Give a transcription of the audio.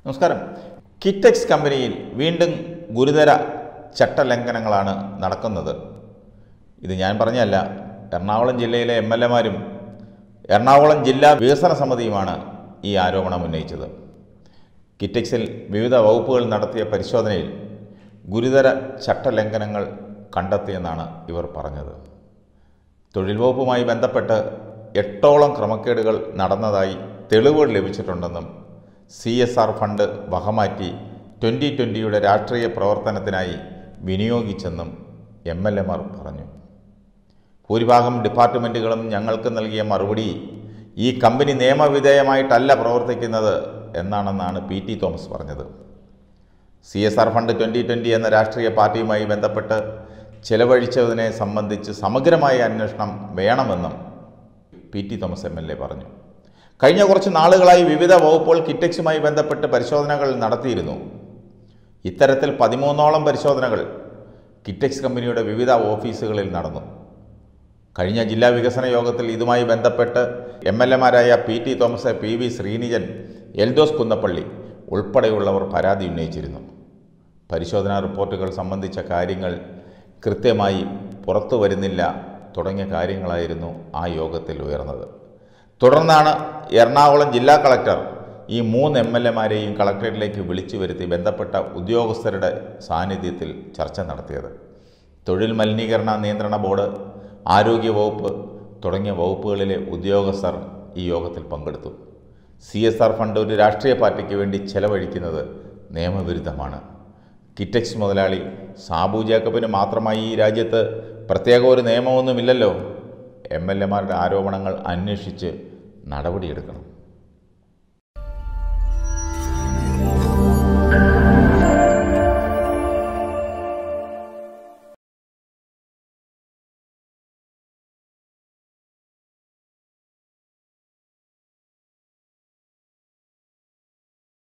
നമസ്കാരം കിറ്റെക്സ് കമ്പനിയിൽ വീണ്ടും ഗുരുതര ചട്ടലംഘനങ്ങളാണ് നടക്കുന്നത് ഇത് ഞാൻ പറഞ്ഞല്ല എറണാകുളം ജില്ലയിലെ എം എൽ എമാരും എറണാകുളം ജില്ലാ വികസന സമിതിയുമാണ് ഈ ആരോപണം ഉന്നയിച്ചത് കിറ്റെക്സിൽ വിവിധ വകുപ്പുകൾ നടത്തിയ പരിശോധനയിൽ ഗുരുതര ചട്ടലംഘനങ്ങൾ കണ്ടെത്തിയെന്നാണ് ഇവർ പറഞ്ഞത് തൊഴിൽ വകുപ്പുമായി ബന്ധപ്പെട്ട് എട്ടോളം ക്രമക്കേടുകൾ നടന്നതായി തെളിവുകൾ ലഭിച്ചിട്ടുണ്ടെന്നും സി എസ് ആർ ഫണ്ട് വകമാറ്റി ട്വൻ്റി ട്വൻ്റിയുടെ രാഷ്ട്രീയ പ്രവർത്തനത്തിനായി വിനിയോഗിച്ചെന്നും എം എൽ എമാർ പറഞ്ഞു ഭൂരിഭാഗം ഡിപ്പാർട്ട്മെൻറ്റുകളും ഞങ്ങൾക്ക് നൽകിയ മറുപടി ഈ കമ്പനി നിയമവിധേയമായിട്ടല്ല പ്രവർത്തിക്കുന്നത് എന്നാണെന്നാണ് പി ടി തോമസ് പറഞ്ഞത് C S R fund twenty twenty എന്ന രാഷ്ട്രീയ പാർട്ടിയുമായി ബന്ധപ്പെട്ട് ചെലവഴിച്ചതിനെ സംബന്ധിച്ച് സമഗ്രമായ അന്വേഷണം വേണമെന്നും P T Thomas M L A പറഞ്ഞു കഴിഞ്ഞ കുറച്ച് നാളുകളായി വിവിധ വകുപ്പുകൾ കിറ്റക്സുമായി ബന്ധപ്പെട്ട് പരിശോധനകൾ നടത്തിയിരുന്നു ഇത്തരത്തിൽ പതിമൂന്നോളം പരിശോധനകൾ കിറ്റക്സ് കമ്പനിയുടെ വിവിധ ഓഫീസുകളിൽ നടന്നു കഴിഞ്ഞ ജില്ലാ വികസന യോഗത്തിൽ ഇതുമായി ബന്ധപ്പെട്ട് എം എൽ എമാരായ പി ടി തോമസ് പി വി ശ്രീനിജൻ എൽദോസ് കുന്നപ്പള്ളി ഉൾപ്പെടെയുള്ളവർ പരാതി ഉന്നയിച്ചിരുന്നു പരിശോധനാ റിപ്പോർട്ടുകൾ സംബന്ധിച്ച കാര്യങ്ങൾ കൃത്യമായി പുറത്തു വരുന്നില്ല തുടങ്ങിയ കാര്യങ്ങളായിരുന്നു ആ യോഗത്തിൽ ഉയർന്നത് തുടർന്നാണ് എറണാകുളം ജില്ലാ കളക്ടർ ഈ മൂന്ന് എം എൽ എമാരെയും കളക്ടറേറ്റിലേക്ക് വിളിച്ചു വരുത്തി ബന്ധപ്പെട്ട ഉദ്യോഗസ്ഥരുടെ സാന്നിധ്യത്തിൽ ചർച്ച നടത്തിയത് തൊഴിൽ മലിനീകരണ നിയന്ത്രണ ബോർഡ് ആരോഗ്യവകുപ്പ് തുടങ്ങിയ വകുപ്പുകളിലെ ഉദ്യോഗസ്ഥർ ഈ യോഗത്തിൽ പങ്കെടുത്തു സി എസ് ആർ ഫണ്ട് ഒരു രാഷ്ട്രീയ പാർട്ടിക്ക് വേണ്ടി ചെലവഴിക്കുന്നത് നിയമവിരുദ്ധമാണ് കിറ്റക്സ് മുതലാളി സാബു ജേക്കബിന് മാത്രമായി ഈ രാജ്യത്ത് പ്രത്യേക ഒരു നിയമമൊന്നുമില്ലല്ലോ എം എൽ എമാരുടെ ആരോപണങ്ങൾ അന്വേഷിച്ച് നടപടിയെടുക്കണം